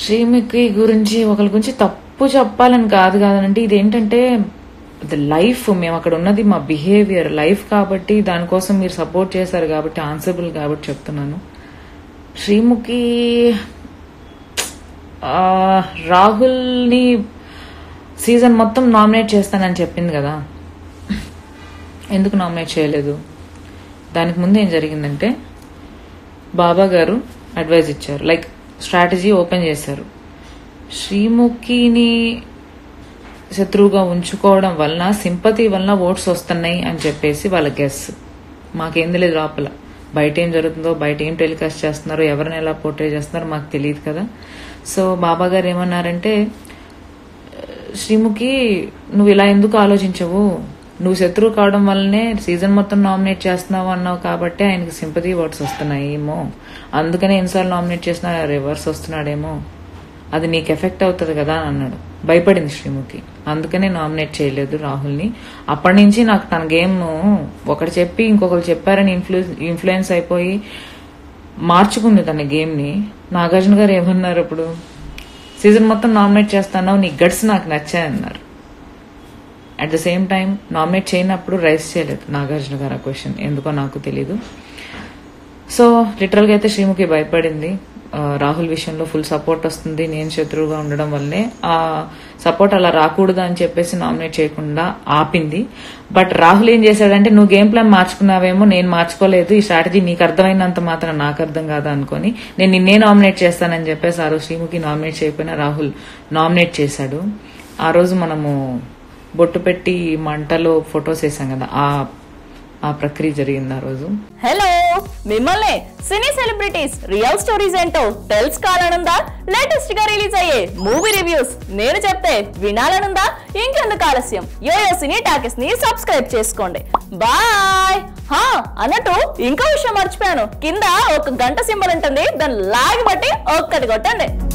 శ్రీముఖి గురించి ఒకరి గురించి తప్పు చెప్పాలని కాదు కాదనంటే ఇదేంటంటే ద లైఫ్ మేము అక్కడ ఉన్నది మా బిహేవియర్ లైఫ్ కాబట్టి దానికోసం మీరు సపోర్ట్ చేశారు కాబట్టి ఆన్సరబుల్ కాబట్టి చెప్తున్నాను శ్రీముఖి ఆ, రాహుల్ని సీజన్ మొత్తం నామినేట్ చేస్తానని చెప్పింది కదా ఎందుకు నామినేట్ చేయలేదు దానికి ముందు ఏం జరిగిందంటే బాబా గారు అడ్వైజ్ ఇచ్చారు లైక్ స్ట్రాటజీ ఓపెన్ చేశారు శ్రీముఖిని శత్రువుగా ఉంచుకోవడం వలన సింపతి వలన ఓట్స్ వస్తున్నాయి అని చెప్పేసి వాళ్ళ గెస్ మాకేం తెలియదు లోపల బయట ఏం జరుగుతుందో బయట ఏం టెలికాస్ట్ చేస్తున్నారో ఎవరిని ఎలా పోర్ట్రే చేస్తున్నారో మాకు తెలియదు కదా సో బాబా గారు ఏమన్నారంటే శ్రీముఖి నువ్వు ఇలా ఎందుకు ఆలోచించవు నువ్వు శత్రువు కావడం వల్లనే సీజన్ మొత్తం నామినేట్ చేస్తున్నావు అన్నావు కాబట్టి ఆయనకి సింపతి వర్డ్స్ వస్తున్నాయి ఏమో అందుకనే ఎన్నిసార్లు నామినేట్ చేసినా రివర్స్ వస్తున్నాడేమో అది నీకు ఎఫెక్ట్ అవుతుంది కదా అని అన్నాడు భయపడింది శ్రీముఖి అందుకనే నామినేట్ చేయలేదు రాహుల్ని అప్పటి నుంచి నాకు తన గేమ్ ఒకటి చెప్పి ఇంకొకరు చెప్పారని ఇన్ఫ్లు ఇన్ఫ్లుయెన్స్ అయిపోయి మార్చుకుంది తన గేమ్ని నాగార్జున గారు ఏమన్నారు అప్పుడు సీజన్ మొత్తం నామినేట్ చేస్తాను నీ గట్స్ నాకు నచ్చాయన్నారు at the same time nominate చేయనప్పుడు రైస్ చేయలేదు నాగార్జున గారు ఆ క్వశ్చన్ ఎందుకో నాకు తెలీదు సో లిటరల్గా అయితే శ్రీముఖి భయపడింది ఆ, రాహుల్ విషయంలో ఫుల్ సపోర్ట్ వస్తుంది నేను శత్రువుగా ఉండడం వల్లే ఆ సపోర్ట్ అలా రాకూడదు అని చెప్పేసి నామినేట్ చేయకుండా ఆపింది బట్ రాహుల్ ఏం చేశాడంటే నువ్వు గేమ్ ప్లాన్ మార్చుకున్నావేమో నేను మార్చుకోలేదు ఈ స్ట్రాటజీ నీకు అర్థమైనంత మాత్రం నాకు అర్థం కాదా అనుకొని నేను నిన్నే నామినేట్ చేస్తానని చెప్పేసి ఆ రోజు శ్రీముఖి నామినేట్ చేయకపోయినా రాహుల్ నామినేట్ చేశాడు ఆ రోజు మనము బొట్టు పెట్టి మంటలో ఫొటోస్ వేసాం కదా ఆ ఆ ప్రక్రియ జరిగింది ఆ రోజు హలో మిమ్మల్ని సినీ సెలబ్రిటీస్ రియల్ స్టోరీస్ ఏంటో తెలుసుకోవాలనుందా లేటెస్ట్ గా రిలీజ్ అయ్యే మూవీ రివ్యూస్ నేను చెప్తే వినాలనుందా ఇంకెందుకు ఆలస్యం యోయో సినీ టాకెస్ ని సబ్స్క్రైబ్ చేసుకోండి బాయ్ హా అన్నట్టు ఇంకో విషయం మర్చిపోయాను కింద ఒక గంట సింబల్ ఉంటుంది దాన్ని లాగి బట్టి ఒక్కటి కొట్టండి